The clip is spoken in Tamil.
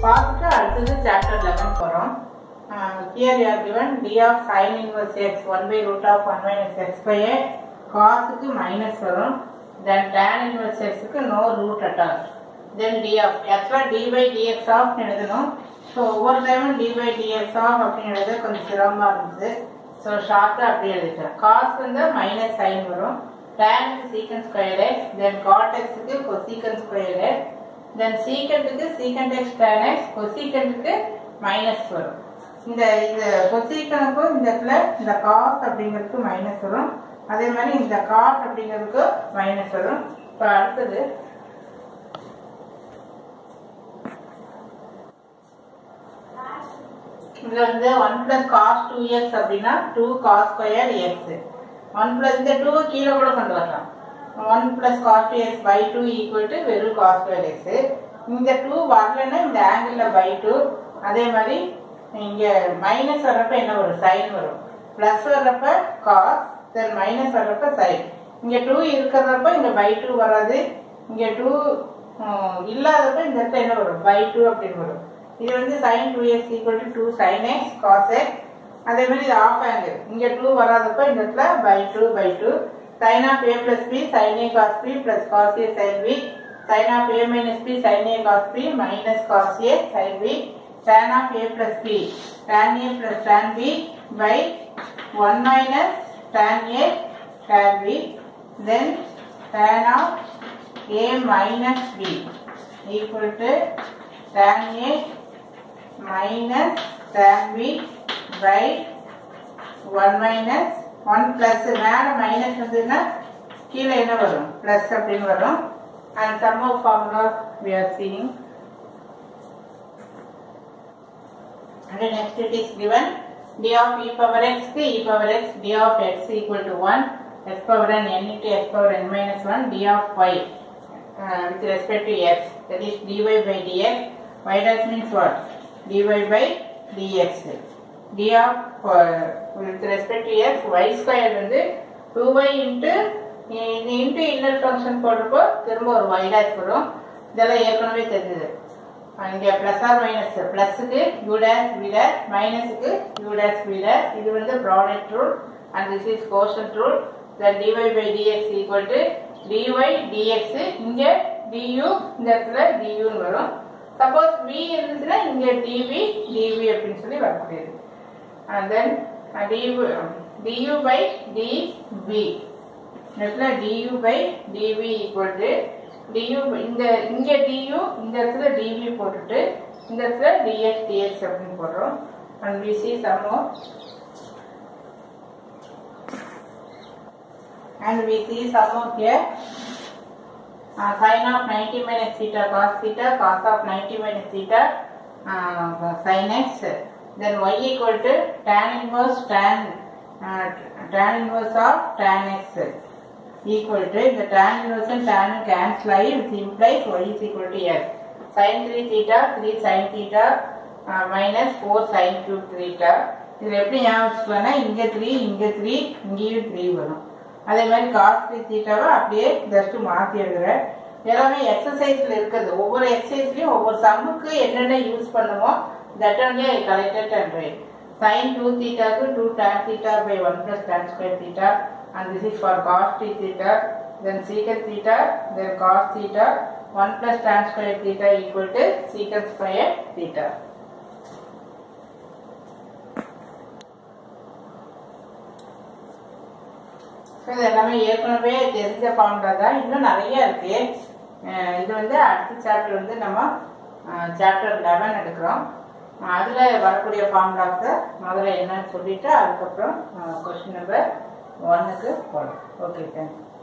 பார்த்துட்டு அடுத்தது சாப்டர் லெவன் போகிறோம் here you are given d of sin inverse x 1 by root of 1 minus x by a காசுக்கு மைனஸ் வரும் தென் tan inverse xக்கு no root at all then d of ஆக்சுவலாக d by dx of எழுதணும் ஸோ ஒவ்வொரு டைமும் d by dx of அப்படின்னு எழுத கொஞ்சம் சிரமமாக இருந்தது ஸோ ஷார்ட்டாக அப்படி எழுதிட்டேன் காஸ் வந்து மைனஸ் சைன் வரும் tan secant square x then cot எக்ஸுக்கு கொசீக்கன் ஸ்கொயர் எக்ஸ் தென் சீக்கண்ட்டுக்கு சீக்கண்ட் எக்ஸ் tan எக்ஸ் கொசீக்கண்ட்டுக்கு மைனஸ் வரும் இந்த இந்த கொசீக்கனுக்கும் இந்த இடத்துல இந்த காஸ் அப்படிங்கிறதுக்கு மைனஸ் வரும் அதே மாதிரி இந்த காட் அப்படிங்கிறதுக்கு மைனஸ் வரும் இப்போ அடுத்தது இதுல வந்து one plus cos two x அப்படின்னா two cos square x one plus இந்த டூ கீழே கூட கொண்டு வரலாம் one plus cos two x by two equal to வெறும் காஸ் ஸ்கொயர் எக்ஸ் இந்த டூ வரலன்னா இந்த ஆங்கிள் பை டூ அதே மாதிரி இங்க மைனஸ் வர்றப்ப என்ன வரும் சைன் வரும் பிளஸ் வர்றப்ப காஸ் தென் மைனஸ் வர்றப்ப சைன் இங்க டூ இருக்கிறப்ப இங்க பை டூ வராது இங்க டூ இல்லாதப்ப இந்த இடத்துல என்ன வரும் பை டூ அப்படின்னு வரும் இது வந்து sine two x equal to two sine x cos x அதே மாதிரி இது ஆஃப் ஆங்கிள் இங்க டூ வராதப்ப இந்த இடத்துல by two by two sine of A plus B sine A cos B plus cos A sine B sine of A minus B sine A cos B minus cos A sine B tan of a plus b tan a plus tan b by 1 minus tan a tan b then tan of a minus b equal to tan a minus tan b by 1 minus 1 plus மேல மைனஸ் வந்ததுன்னா கீழே என்ன வரும் பிளஸ் அப்படின்னு வரும் and sum of formula we are seeing and then next it is given d of e power x to e power x d of x equal to 1 x power n n into x power n minus 1 d of y uh, with respect to x that is dy by dx y dash means what dy by dx d of uh, with respect to x y square வந்து 2y into into inner function போடுறப்போ திரும்ப ஒரு y dash வரும் இதெல்லாம் ஏற்கனவே தெரிஞ்சது இங்கே ப்ளஸ் ஆர் மைனஸ் ப்ளஸுக்கு யூ டேஸ் வி டேஸ் மைனஸுக்கு யூ டேஸ் வி டேஸ் இது வந்து product rule and this is quotient rule then dy by dx equal to dy dx இங்கே டியூ இந்த இடத்துல டியூன்னு வரும் சப்போஸ் வி இருந்துச்சுன்னா இங்கே டிவி டிவி அப்படின்னு சொல்லி வரக்கூடியது and then du du by dv இந்த இடத்துல du by dv equal to du இந்த இங்க du இந்த இடத்துல dv போட்டுட்டு இந்த இடத்துல dx dx அப்படின்னு போடுறோம் and we see some more and we see some more here uh, sin of 90 minus theta cos theta cos of 90 minus theta uh, sin x then y equal to tan inverse tan uh, tan inverse of tan x equal to the tan inverse and tan cancel ஆகி which implies y is equal to x. sin 3 theta 3 sin theta uh, minus 4 sin cube theta இது எப்படி ஞாபகம் வச்சுக்கலாம்னா இங்க 3 இங்க 3 இங்கேயும் 3 வரும் அதே மாதிரி cos 3 தீட்டாவை அப்படியே ஜஸ்ட் மாற்றி எழுதுறேன் எல்லாமே எக்ஸசைஸ்ல இருக்கிறது ஒவ்வொரு எக்ஸசைஸ்லயும் ஒவ்வொரு சம்முக்கு என்னென்ன யூஸ் பண்ணுமோ that only I collected and write sin 2 தீட்டாக்கு 2 tan theta by 1 plus tan square theta and this is for cos t theta then secant theta then cos theta 1 plus tan square theta equal to secant square theta so இது எல்லாமே ஏற்கனவே தெரிஞ்ச ஃபார்முலா தான் இன்னும் நிறைய இருக்கு அஹ் இது வந்து அடுத்த சாப்டர் வந்து நம்ம சாப்டர் லெவன் எடுக்கிறோம் அதில் வரக்கூடிய ஃபார்முலாஸை முதல்ல என்னன்னு சொல்லிட்டு அதுக்கப்புறம் கொஸ்டின் நம்பர் ஒன்னுக்கு போகலாம் ஓகே தேங்க்யூ